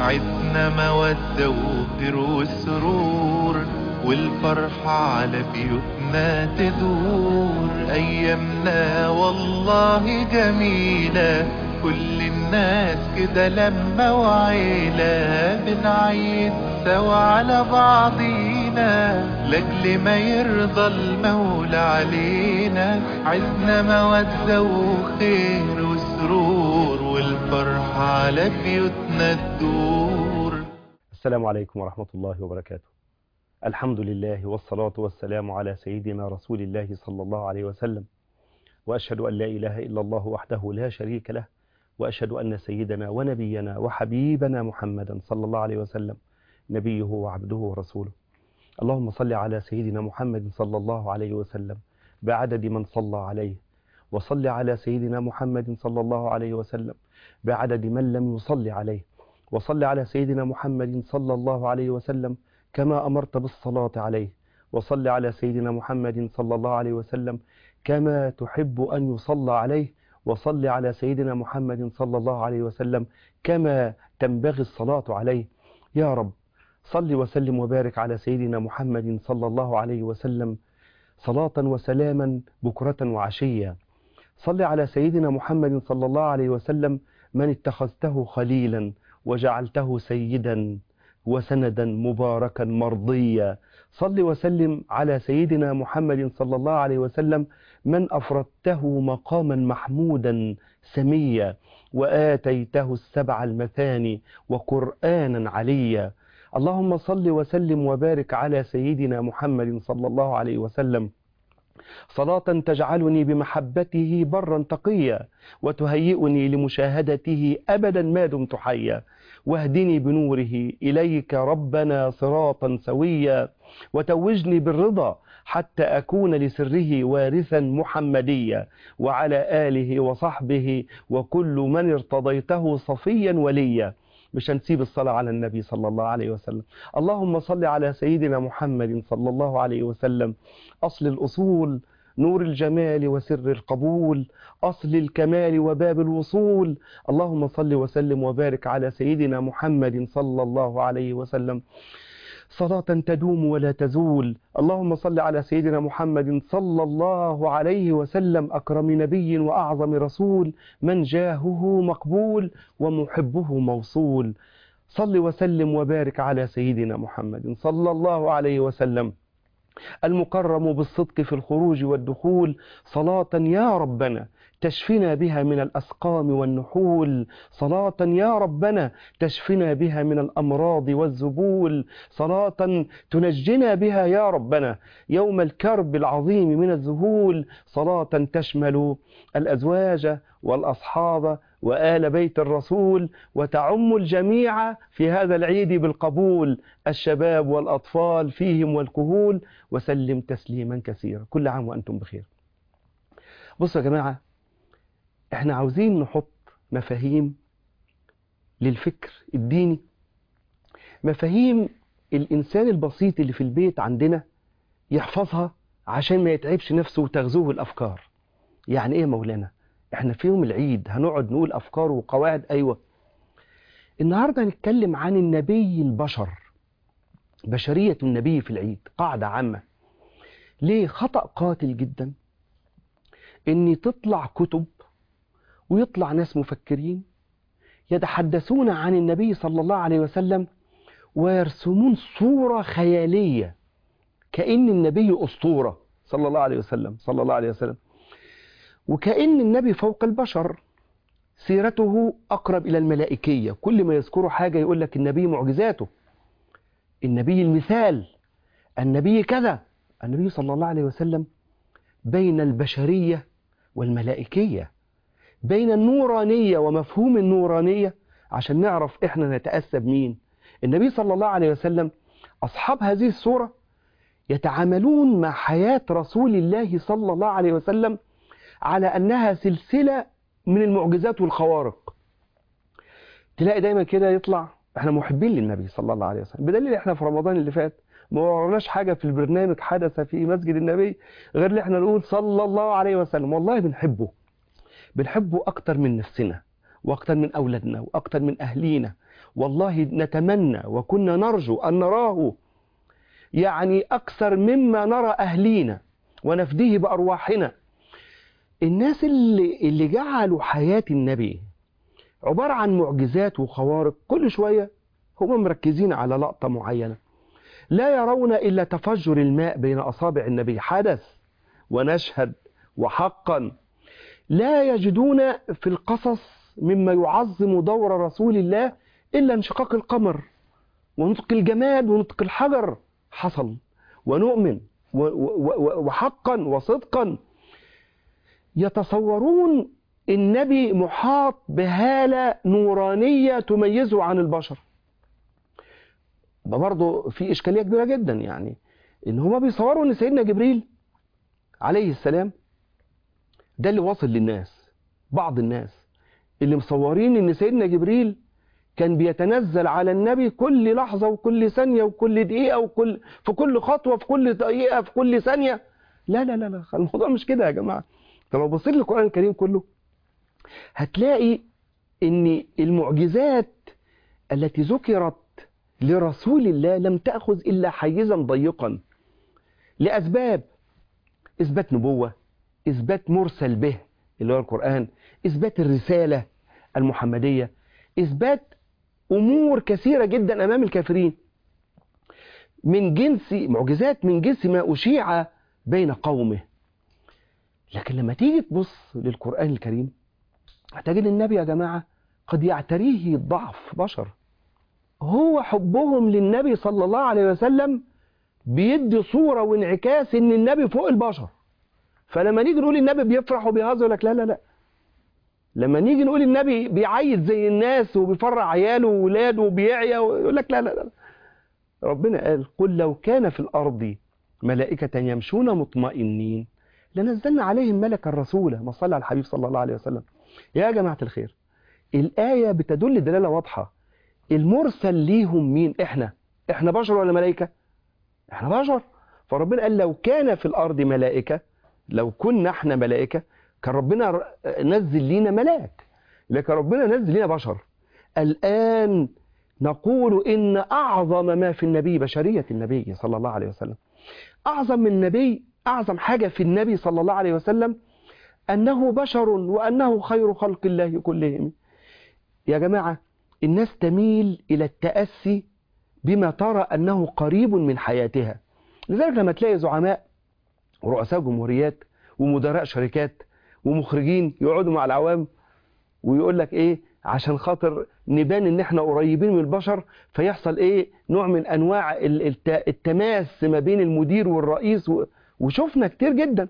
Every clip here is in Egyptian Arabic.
عدنا مودة وخير وسرور والفرحة على بيوتنا تدور أيامنا والله جميلة كل الناس كده لما وعيلة بنعيد سوا على بعضينا لأجل ما يرضى المولى علينا عزنا مودة وخير وسرور والفرحة على بيوتنا تدور السلام عليكم ورحمة الله وبركاته الحمد لله والصلاة والسلام على سيدنا رسول الله صلى الله عليه وسلم وأشهد أن لا إله إلا الله وحده لا شريك له وأشهد أن سيدنا ونبينا وحبيبنا محمدا صلى الله عليه وسلم نبيه وعبده ورسوله اللهم صل على سيدنا محمد صلى الله عليه وسلم بعدد من صلى عليه وصل على سيدنا محمد صلى الله عليه وسلم بعدد من لم يصل عليه وصل على سيدنا محمد صلى الله عليه وسلم كما أمرت بالصلاة عليه وصل على سيدنا محمد صلى الله عليه وسلم كما تحب أن يصلى عليه وصل على سيدنا محمد صلى الله عليه وسلم كما تنبغي الصلاة عليه يا رب صل وسلم وبارك على سيدنا محمد صلى الله عليه وسلم صلاة وسلاما بكرة وعشيا صل على سيدنا محمد صلى الله عليه وسلم من اتخذته خليلا وجعلته سيدا وسندا مباركا مرضيا صل وسلم على سيدنا محمد صلى الله عليه وسلم من أفردته مقاما محمودا سميا وآتيته السبع المثاني وقرآنا عليا اللهم صل وسلم وبارك على سيدنا محمد صلى الله عليه وسلم صلاة تجعلني بمحبته برا تقيا وتهيئني لمشاهدته أبدا ما دمت حيا واهدني بنوره إليك ربنا صراطا سويا وتوجني بالرضا حتى أكون لسره وارثا محمديا وعلى آله وصحبه وكل من ارتضيته صفيا وليا مش هنسيب الصلاة على النبي صلى الله عليه وسلم اللهم صل على سيدنا محمد صلى الله عليه وسلم أصل الأصول نور الجمال وسر القبول أصل الكمال وباب الوصول اللهم صل وسلم وبارك على سيدنا محمد صلى الله عليه وسلم صلاة تدوم ولا تزول اللهم صل على سيدنا محمد صلى الله عليه وسلم أكرم نبي وأعظم رسول من جاهه مقبول ومحبه موصول صل وسلم وبارك على سيدنا محمد صلى الله عليه وسلم المكرم بالصدق في الخروج والدخول صلاة يا ربنا تشفنا بها من الأسقام والنحول صلاة يا ربنا تشفنا بها من الأمراض والزبول صلاة تنجنا بها يا ربنا يوم الكرب العظيم من الذهول صلاة تشمل الأزواج والأصحاب وآل بيت الرسول وتعم الجميع في هذا العيد بالقبول الشباب والأطفال فيهم والكهول وسلم تسليما كثيرا كل عام وأنتم بخير بصوا يا جماعة احنا عاوزين نحط مفاهيم للفكر الديني مفاهيم الإنسان البسيط اللي في البيت عندنا يحفظها عشان ما يتعبش نفسه وتغزوه الأفكار يعني إيه مولانا احنا في يوم العيد هنقعد نقول أفكار وقواعد أيوة النهاردة هنتكلم عن النبي البشر بشرية النبي في العيد قاعدة عامة ليه خطأ قاتل جدا ان تطلع كتب ويطلع ناس مفكرين يتحدثون عن النبي صلى الله عليه وسلم ويرسمون صورة خيالية كأن النبي أسطورة صلى الله عليه وسلم صلى الله عليه وسلم وكأن النبي فوق البشر سيرته أقرب إلى الملائكية كل ما يذكروا حاجة يقول لك النبي معجزاته النبي المثال النبي كذا النبي صلى الله عليه وسلم بين البشرية والملائكية بين النورانية ومفهوم النورانية عشان نعرف إحنا نتأسب مين النبي صلى الله عليه وسلم أصحاب هذه الصورة يتعاملون مع حياة رسول الله صلى الله عليه وسلم على أنها سلسلة من المعجزات والخوارق تلاقي دايما كده يطلع احنا محبين للنبي صلى الله عليه وسلم بدليل احنا في رمضان اللي فات ما وراناش حاجة في البرنامج حدث في مسجد النبي غير اللي احنا نقول صلى الله عليه وسلم والله بنحبه بنحبه أكتر من نفسنا وأكتر من أولادنا وأكتر من أهلينا والله نتمنى وكنا نرجو أن نراه يعني أكثر مما نرى أهلينا ونفديه بأرواحنا الناس اللي, اللي جعلوا حياة النبي عبارة عن معجزات وخوارق كل شوية هم مركزين على لقطة معينة لا يرون إلا تفجر الماء بين أصابع النبي حدث ونشهد وحقا لا يجدون في القصص مما يعظم دور رسول الله إلا انشقاق القمر ونطق الجماد ونطق الحجر حصل ونؤمن وحقا وصدقا يتصورون النبي محاط بهالة نورانية تميزه عن البشر برضه في إشكالية كبيرة جدا يعني إن هما بيصوروا إن سيدنا جبريل عليه السلام ده اللي واصل للناس بعض الناس اللي مصورين إن سيدنا جبريل كان بيتنزل على النبي كل لحظة وكل ثانية وكل دقيقة وكل في كل خطوة في كل دقيقة في كل ثانية لا لا لا لا الموضوع مش كده يا جماعة طب لو بصيت للقرآن الكريم كله هتلاقي ان المعجزات التي ذكرت لرسول الله لم تأخذ إلا حيزا ضيقا لأسباب إثبات نبوة إثبات مرسل به اللي هو القرآن إثبات الرسالة المحمدية إثبات أمور كثيرة جدا أمام الكافرين من جنس معجزات من جنس ما أشيع بين قومه لكن لما تيجي تبص للقرآن الكريم هتجد النبي يا جماعة قد يعتريه الضعف بشر هو حبهم للنبي صلى الله عليه وسلم بيدي صورة وانعكاس ان النبي فوق البشر فلما نيجي نقول النبي بيفرح وبيهزر يقول لك لا لا لا لما نيجي نقول النبي بيعيد زي الناس وبيفرع عياله وولاده وبيعيا يقول لك لا لا لا ربنا قال قل لو كان في الأرض ملائكة يمشون مطمئنين لنزلنا عليهم ملكا رسولا ما صلى على الحبيب صلى الله عليه وسلم يا جماعة الخير الآية بتدل دلالة واضحة المرسل ليهم مين احنا احنا بشر ولا ملائكة احنا بشر فربنا قال لو كان في الأرض ملائكة لو كنا احنا ملائكة كان ربنا نزل لينا ملاك لكن ربنا نزل لينا بشر الآن نقول إن أعظم ما في النبي بشرية النبي صلى الله عليه وسلم أعظم من النبي أعظم حاجة في النبي صلى الله عليه وسلم أنه بشر وأنه خير خلق الله كلهم يا جماعة الناس تميل إلى التأسي بما ترى أنه قريب من حياتها لذلك لما تلاقي زعماء ورؤساء جمهوريات ومدراء شركات ومخرجين يقعدوا مع العوام ويقول لك ايه عشان خاطر نبان ان احنا قريبين من البشر فيحصل ايه نوع من انواع التماس ما بين المدير والرئيس وشفنا كتير جدا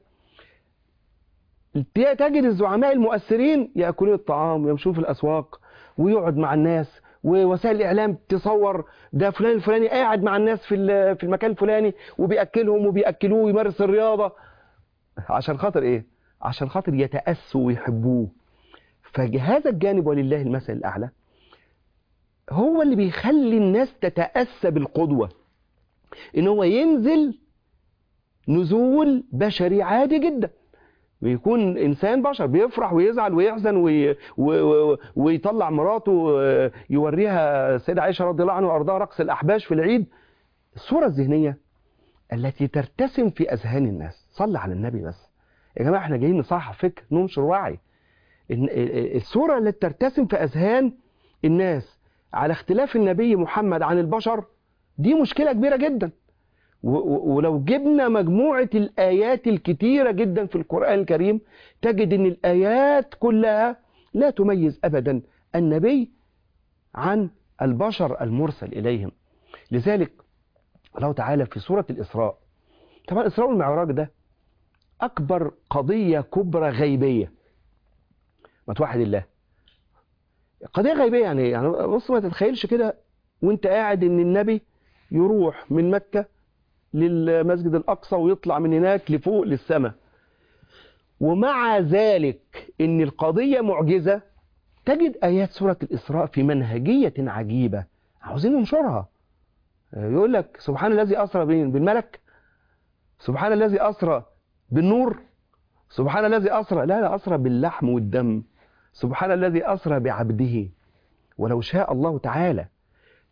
تجد الزعماء المؤثرين ياكلون الطعام ويمشون في الاسواق ويقعد مع الناس ووسائل الاعلام تصور ده فلان الفلاني قاعد مع الناس في في المكان الفلاني وبياكلهم وبياكلوه ويمارس الرياضه عشان خاطر ايه عشان خاطر يتاسوا ويحبوه فهذا الجانب ولله المثل الاعلى هو اللي بيخلي الناس تتاسى بالقدوه ان هو ينزل نزول بشري عادي جدا ويكون انسان بشر بيفرح ويزعل ويحزن وي... و... ويطلع مراته يوريها السيده عائشه رضي الله عنها وارضاها رقص الاحباش في العيد الصوره الذهنيه التي ترتسم في اذهان الناس صلي على النبي بس يا جماعه احنا جايين نصحح فكر ننشر وعي الصوره التي ترتسم في اذهان الناس على اختلاف النبي محمد عن البشر دي مشكله كبيره جدا ولو جبنا مجموعة الآيات الكتيرة جدا في القرآن الكريم تجد أن الآيات كلها لا تميز أبدا النبي عن البشر المرسل إليهم لذلك الله تعالى في سورة الإسراء طبعا الإسراء والمعراج ده أكبر قضية كبرى غيبية ما توحد الله قضية غيبية يعني يعني بص ما تتخيلش كده وانت قاعد ان النبي يروح من مكة للمسجد الأقصى ويطلع من هناك لفوق للسماء ومع ذلك ان القضية معجزة تجد آيات سورة الإسراء في منهجية عجيبة عاوزين ننشرها يقول لك سبحان الذي أسرى بالملك سبحان الذي أسرى بالنور سبحان الذي أسرى لا لا أسرى باللحم والدم سبحان الذي أسرى بعبده ولو شاء الله تعالى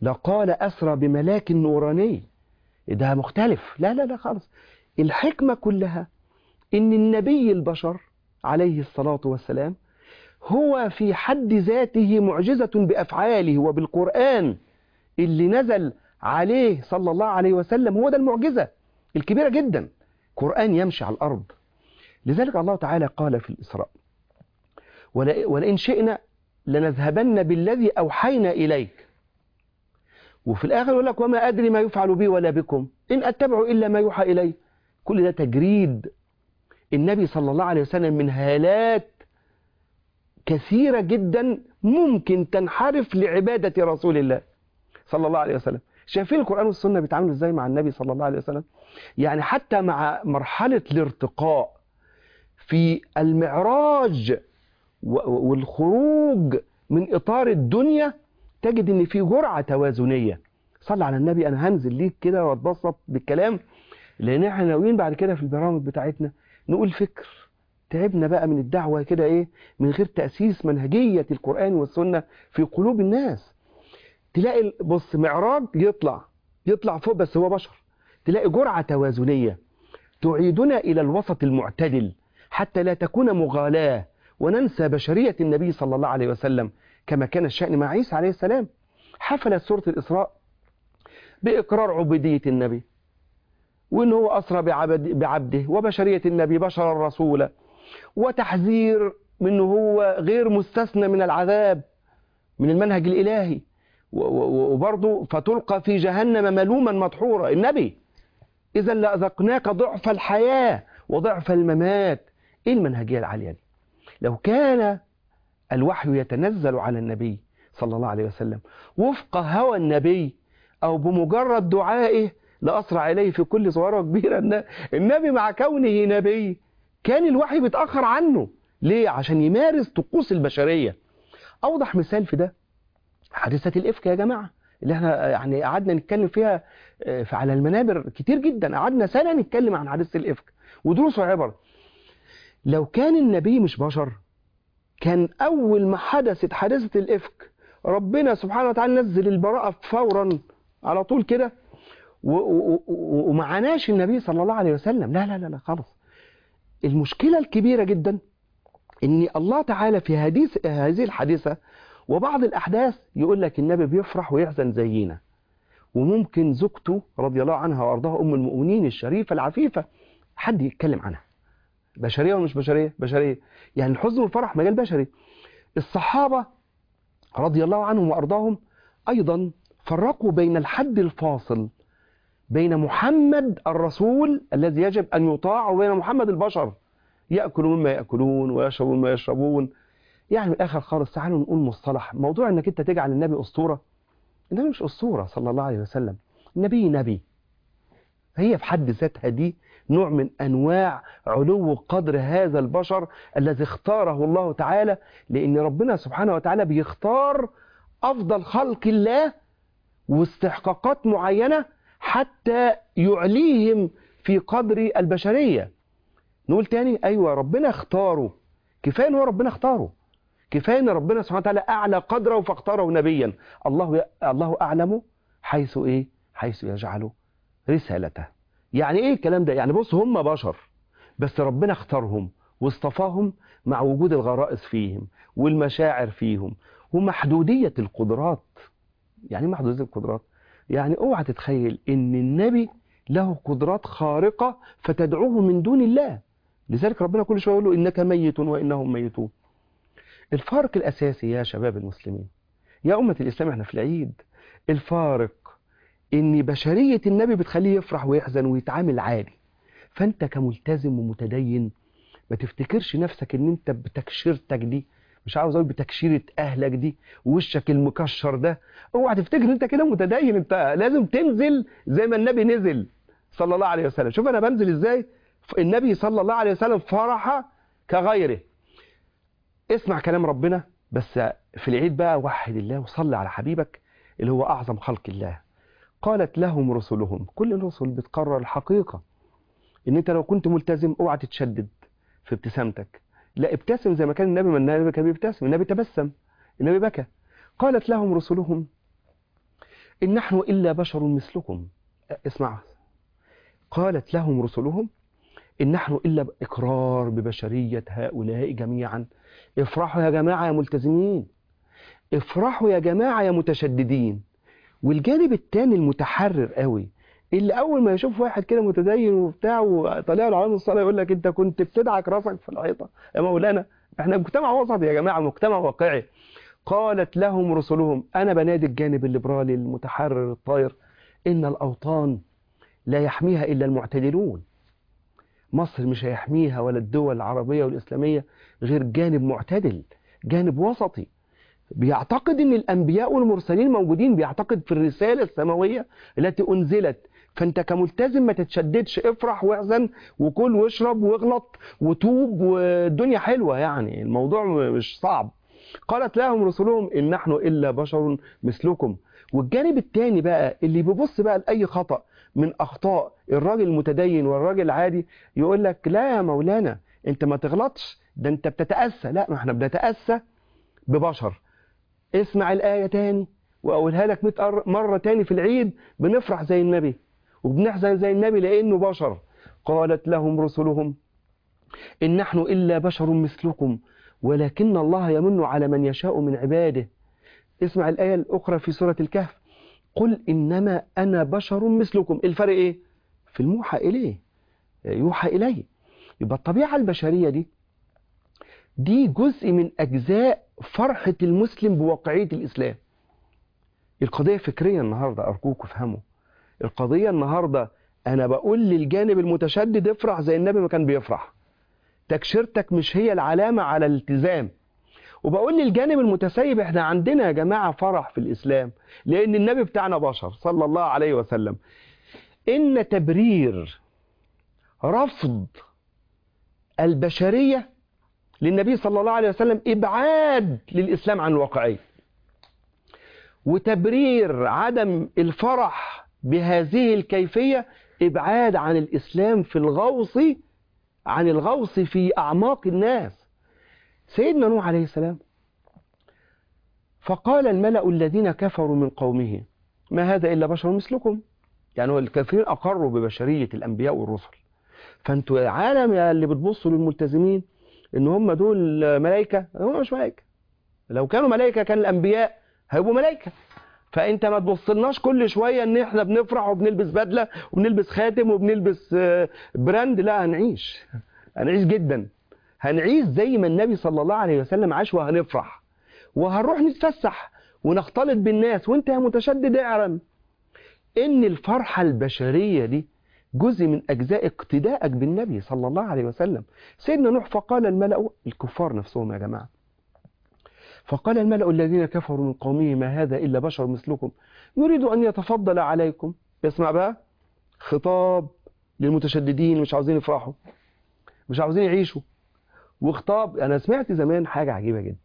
لقال أسرى بملاك نوراني ده مختلف لا لا لا خالص الحكمة كلها إن النبي البشر عليه الصلاة والسلام هو في حد ذاته معجزة بأفعاله وبالقرآن اللي نزل عليه صلى الله عليه وسلم هو ده المعجزة الكبيرة جدا قرآن يمشي على الأرض لذلك الله تعالى قال في الإسراء ولئن شئنا لنذهبن بالذي أوحينا إليك وفي الآخر يقول لك وما أدري ما يفعل بي ولا بكم إن أتبع إلا ما يوحى إلي كل ده تجريد النبي صلى الله عليه وسلم من هالات كثيرة جدا ممكن تنحرف لعبادة رسول الله صلى الله عليه وسلم شايفين القرآن والسنة بيتعاملوا ازاي مع النبي صلى الله عليه وسلم يعني حتى مع مرحلة الارتقاء في المعراج والخروج من إطار الدنيا تجد ان في جرعة توازنية صلى على النبي انا هنزل ليك كده واتبسط بالكلام لان احنا ناويين بعد كده في البرامج بتاعتنا نقول فكر تعبنا بقى من الدعوة كده ايه من غير تأسيس منهجية القرآن والسنة في قلوب الناس تلاقي بص معراج يطلع يطلع فوق بس هو بشر تلاقي جرعة توازنية تعيدنا إلى الوسط المعتدل حتى لا تكون مغالاة وننسى بشرية النبي صلى الله عليه وسلم كما كان الشأن مع عيسى عليه السلام حفلت سورة الإسراء بإقرار عبودية النبي وإن هو أسرى بعبد بعبده وبشرية النبي بشر الرسول وتحذير من هو غير مستثنى من العذاب من المنهج الإلهي وبرضه فتلقى في جهنم ملوما مدحورا النبي إذا لأذقناك ضعف الحياة وضعف الممات إيه المنهجية العالية دي لو كان الوحي يتنزل على النبي صلى الله عليه وسلم وفق هوى النبي أو بمجرد دعائه لأسرع إليه في كل صغيرة وكبيرة النبي مع كونه نبي كان الوحي بيتأخر عنه ليه؟ عشان يمارس طقوس البشرية أوضح مثال في ده حادثة الإفك يا جماعة اللي احنا يعني قعدنا نتكلم فيها على المنابر كتير جدا قعدنا سنة نتكلم عن حادثة الإفك ودروس وعبر لو كان النبي مش بشر كان أول ما حدثت حادثة الإفك ربنا سبحانه وتعالى نزل البراءة فورا على طول كده ومعناش النبي صلى الله عليه وسلم لا لا لا لا خالص المشكلة الكبيرة جدا ان الله تعالى في حديث هذه الحادثة وبعض الأحداث يقول لك النبي بيفرح ويحزن زينا وممكن زوجته رضي الله عنها وأرضاها أم المؤمنين الشريفة العفيفة حد يتكلم عنها بشرية ولا مش بشرية بشرية يعني الحزن والفرح مجال بشري الصحابة رضي الله عنهم وأرضاهم أيضا فرقوا بين الحد الفاصل بين محمد الرسول الذي يجب أن يطاع وبين محمد البشر يأكل مما يأكلون ويشرب مما يشربون يعني من الآخر خالص تعالوا نقول مصطلح موضوع أنك أنت تجعل النبي أسطورة النبي مش أسطورة صلى الله عليه وسلم النبي نبي هي في حد ذاتها دي نوع من أنواع علو قدر هذا البشر الذي اختاره الله تعالى لأن ربنا سبحانه وتعالى بيختار أفضل خلق الله واستحقاقات معينة حتى يعليهم في قدر البشرية نقول تاني أيوة ربنا اختاره كفاية ان هو ربنا اختاره كفاية ان ربنا سبحانه وتعالى أعلى قدره فاختاره نبيا الله الله أعلم حيث إيه حيث يجعل رسالته يعني إيه الكلام ده يعني بص هم بشر بس ربنا اختارهم واصطفاهم مع وجود الغرائز فيهم والمشاعر فيهم ومحدودية القدرات يعني ايه محدودية القدرات يعني اوعى تتخيل ان النبي له قدرات خارقة فتدعوه من دون الله لذلك ربنا كل شوية يقول له إنك ميت وإنهم ميتون الفارق الأساسي يا شباب المسلمين يا أمة الإسلام احنا في العيد الفارق إن بشرية النبي بتخليه يفرح ويحزن ويتعامل عادي فأنت كملتزم ومتدين ما تفتكرش نفسك إن أنت بتكشيرتك دي مش عاوز اقول بتكشيرة اهلك دي ووشك المكشر ده اوعى تفتكر انت كده متدين انت لازم تنزل زي ما النبي نزل صلى الله عليه وسلم شوف انا بنزل ازاي النبي صلى الله عليه وسلم فرح كغيره اسمع كلام ربنا بس في العيد بقى وحد الله وصلي على حبيبك اللي هو اعظم خلق الله قالت لهم رسلهم كل الرسل بتقرر الحقيقة ان انت لو كنت ملتزم اوعى تتشدد في ابتسامتك لا ابتسم زي ما كان النبي من النبي كان بيبتسم النبي تبسم النبي بكى قالت لهم رسلهم إن نحن إلا بشر مثلكم اسمع قالت لهم رسلهم إن نحن إلا إقرار ببشرية هؤلاء جميعا افرحوا يا جماعة يا ملتزمين افرحوا يا جماعة يا متشددين والجانب التاني المتحرر قوي اللي أول ما يشوف واحد كده متدين وبتاع وطالع له علامة الصلاة يقول لك أنت كنت بتدعك راسك في الحيطة يا مولانا احنا مجتمع وسط يا جماعة مجتمع واقعي قالت لهم رسلهم أنا بنادي الجانب الليبرالي المتحرر الطاير إن الأوطان لا يحميها إلا المعتدلون مصر مش هيحميها ولا الدول العربية والإسلامية غير جانب معتدل جانب وسطي بيعتقد ان الانبياء والمرسلين موجودين بيعتقد في الرسالة السماوية التي انزلت فانت كملتزم ما تتشددش افرح واحزن وكل واشرب واغلط وتوب والدنيا حلوة يعني الموضوع مش صعب قالت لهم رسلهم ان نحن الا بشر مثلكم والجانب الثاني بقى اللي بيبص بقى لاي خطأ من اخطاء الراجل المتدين والراجل العادي يقول لك لا يا مولانا انت ما تغلطش ده انت بتتأسى لا ما احنا بنتأسى ببشر اسمع الآية تاني وأقولها لك 100 مرة تاني في العيد بنفرح زي النبي وبنحزن زي النبي لأنه بشر قالت لهم رسلهم إن نحن إلا بشر مثلكم ولكن الله يمن على من يشاء من عباده اسمع الآية الأخرى في سورة الكهف قل إنما أنا بشر مثلكم الفرق إيه؟ في الموحى إليه يوحى إليه يبقى الطبيعة البشرية دي دي جزء من أجزاء فرحة المسلم بواقعية الإسلام القضية فكرية النهاردة أرجوك افهموا القضية النهاردة أنا بقول للجانب المتشدد افرح زي النبي ما كان بيفرح تكشيرتك مش هي العلامة على الالتزام وبقول للجانب المتسيب احنا عندنا يا جماعة فرح في الإسلام لأن النبي بتاعنا بشر صلى الله عليه وسلم إن تبرير رفض البشرية للنبي صلى الله عليه وسلم إبعاد للإسلام عن الواقعية وتبرير عدم الفرح بهذه الكيفية إبعاد عن الإسلام في الغوص عن الغوص في أعماق الناس سيدنا نوح عليه السلام فقال الملأ الذين كفروا من قومه ما هذا إلا بشر مثلكم يعني الكثيرين أقروا ببشرية الأنبياء والرسل فانتوا يا عالم يا اللي بتبصوا للملتزمين ان هم دول ملائكة هم مش ملائكة لو كانوا ملائكة كان الانبياء هيبقوا ملائكة فانت ما تبصلناش كل شوية ان احنا بنفرح وبنلبس بدلة وبنلبس خاتم وبنلبس براند لا هنعيش هنعيش جدا هنعيش زي ما النبي صلى الله عليه وسلم عاش وهنفرح وهنروح نتفسح ونختلط بالناس وانت يا متشدد اعلم ان الفرحة البشرية دي جزء من أجزاء اقتدائك بالنبي صلى الله عليه وسلم سيدنا نوح فقال الملأ الكفار نفسهم يا جماعة فقال الملأ الذين كفروا من قومه ما هذا إلا بشر مثلكم يريد أن يتفضل عليكم اسمع بقى خطاب للمتشددين مش عاوزين يفرحوا مش عاوزين يعيشوا وخطاب أنا سمعت زمان حاجة عجيبة جدا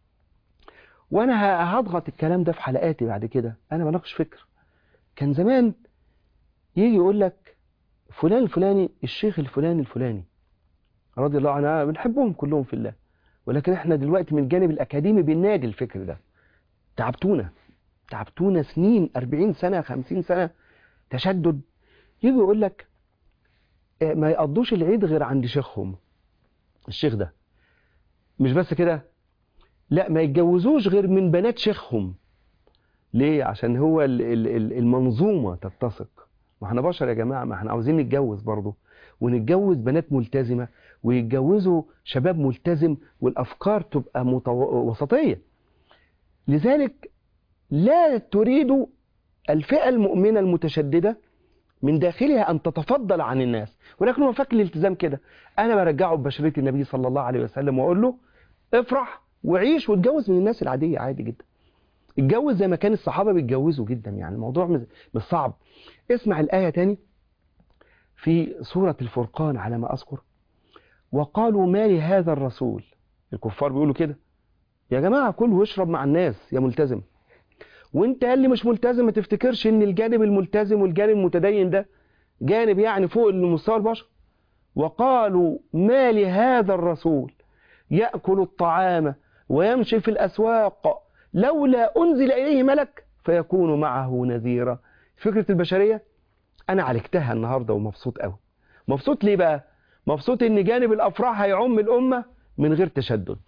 وأنا هضغط الكلام ده في حلقاتي بعد كده أنا بناقش فكر كان زمان يجي يقول لك فلان الفلاني الشيخ الفلاني الفلاني رضي الله عنه بنحبهم كلهم في الله ولكن احنا دلوقتي من الجانب الأكاديمي بننادي الفكر ده تعبتونا تعبتونا سنين 40 سنة 50 سنة تشدد يجي يقول لك ما يقضوش العيد غير عند شيخهم الشيخ ده مش بس كده لا ما يتجوزوش غير من بنات شيخهم ليه عشان هو المنظومة تتسق ما احنا بشر يا جماعة ما احنا عاوزين نتجوز برضه ونتجوز بنات ملتزمة ويتجوزوا شباب ملتزم والأفكار تبقى متو... وسطية لذلك لا تريد الفئة المؤمنة المتشددة من داخلها أن تتفضل عن الناس ولكن هو فاكر الالتزام كده أنا برجعه ببشرية النبي صلى الله عليه وسلم وأقول له افرح وعيش واتجوز من الناس العادية عادي جدا اتجوز زي ما كان الصحابة بيتجوزوا جدا يعني الموضوع مش صعب اسمع الآية تاني في سورة الفرقان على ما أذكر وقالوا ما لهذا الرسول الكفار بيقولوا كده يا جماعة كل واشرب مع الناس يا ملتزم وانت اللي مش ملتزم ما تفتكرش ان الجانب الملتزم والجانب المتدين ده جانب يعني فوق المستوى البشر وقالوا ما لهذا الرسول يأكل الطعام ويمشي في الأسواق لولا أنزل إليه ملك فيكون معه نذيرا فكرة البشرية أنا عالجتها النهاردة ومبسوط قوي مبسوط ليه بقى مبسوط إن جانب الأفراح هيعم الأمة من غير تشدد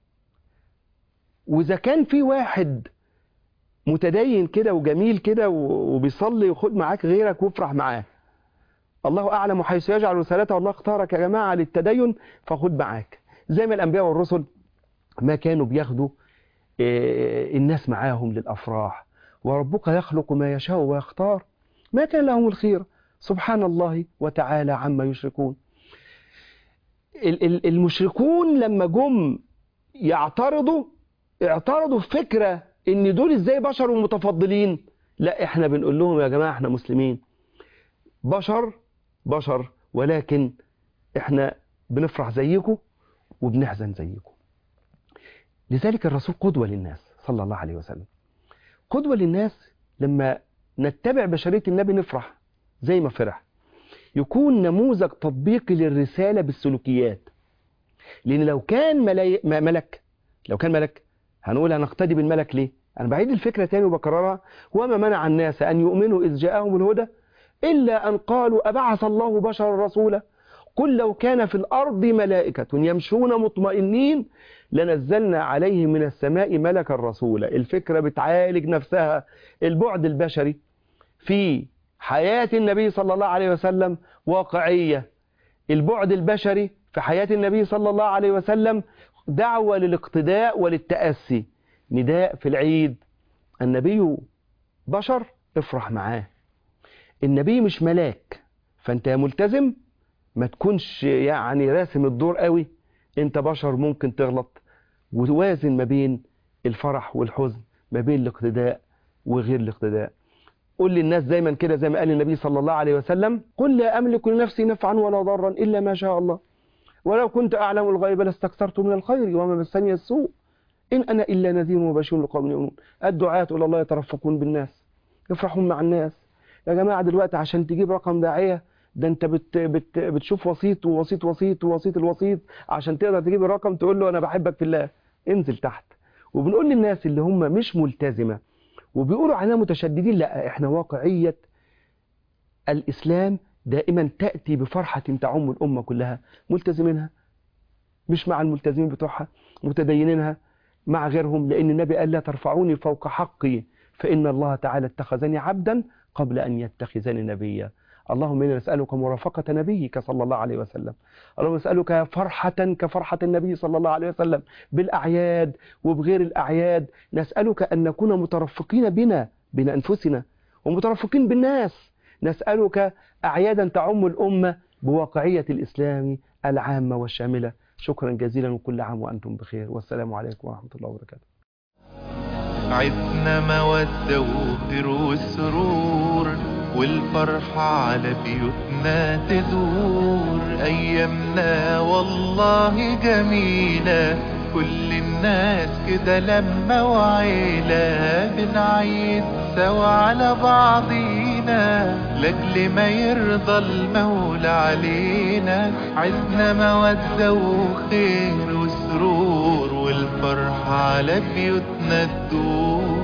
وإذا كان في واحد متدين كده وجميل كده وبيصلي وخد معاك غيرك وافرح معاه الله أعلم حيث يجعل رسالته والله اختارك يا جماعة للتدين فخد معاك زي ما الأنبياء والرسل ما كانوا بياخدوا الناس معاهم للأفراح وربك يخلق ما يشاء ويختار ما كان لهم الخير سبحان الله وتعالى عما يشركون المشركون لما جم يعترضوا اعترضوا فكرة ان دول ازاي بشر ومتفضلين لا احنا بنقول لهم يا جماعة احنا مسلمين بشر بشر ولكن احنا بنفرح زيكم وبنحزن زيكم لذلك الرسول قدوة للناس صلى الله عليه وسلم قدوة للناس لما نتبع بشرية النبي نفرح زي ما فرح يكون نموذج تطبيقي للرسالة بالسلوكيات لأن لو كان ملاي... ملك لو كان ملك هنقول هنقتدي بالملك ليه أنا بعيد الفكرة تاني وبكررها وما منع الناس أن يؤمنوا إذ جاءهم الهدى إلا أن قالوا أبعث الله بشرا رسولا قل لو كان في الأرض ملائكة يمشون مطمئنين لنزلنا عليهم من السماء ملكا رسولا الفكرة بتعالج نفسها البعد البشري في حياة النبي صلى الله عليه وسلم واقعية البعد البشري في حياة النبي صلى الله عليه وسلم دعوة للاقتداء وللتأسي نداء في العيد النبي بشر افرح معاه النبي مش ملاك فانت يا ملتزم ما تكونش يعني راسم الدور قوي انت بشر ممكن تغلط وتوازن ما بين الفرح والحزن ما بين الاقتداء وغير الاقتداء قل للناس دايما كده زي ما قال النبي صلى الله عليه وسلم قل لا أملك لنفسي نفعا ولا ضرا إلا ما شاء الله ولو كنت أعلم الغيب لاستكثرت من الخير وما مسني السوء إن أنا إلا نذير وبشير لقوم يؤمنون الدعاة إلى الله يترفقون بالناس يفرحون مع الناس يا جماعة دلوقتي عشان تجيب رقم داعية ده انت بت بت بتشوف وسيط ووسيط وسيط ووسيط الوسيط عشان تقدر تجيب الرقم تقول له انا بحبك في الله انزل تحت وبنقول للناس اللي هم مش ملتزمة وبيقولوا علينا متشددين لا احنا واقعية الاسلام دائما تأتي بفرحة تعم الامة كلها ملتزمينها مش مع الملتزمين بتوعها متدينينها مع غيرهم لان النبي قال لا ترفعوني فوق حقي فان الله تعالى اتخذني عبدا قبل ان يتخذني نبيا اللهم إنا نسألك مرافقة نبيك صلى الله عليه وسلم اللهم نسألك فرحة كفرحة النبي صلى الله عليه وسلم بالأعياد وبغير الأعياد نسألك أن نكون مترفقين بنا بين أنفسنا ومترفقين بالناس نسألك أعيادا تعم الأمة بواقعية الإسلام العامة والشاملة شكرا جزيلا وكل عام وأنتم بخير والسلام عليكم ورحمة الله وبركاته عدنا مودة وخير والسرور والفرحة على بيوتنا تدور أيامنا والله جميلة كل الناس كده لما وعيلة بنعيد سوا على بعضينا لأجل ما يرضى المولى علينا عزنا مودة وخير وسرور والفرحة على بيوتنا تدور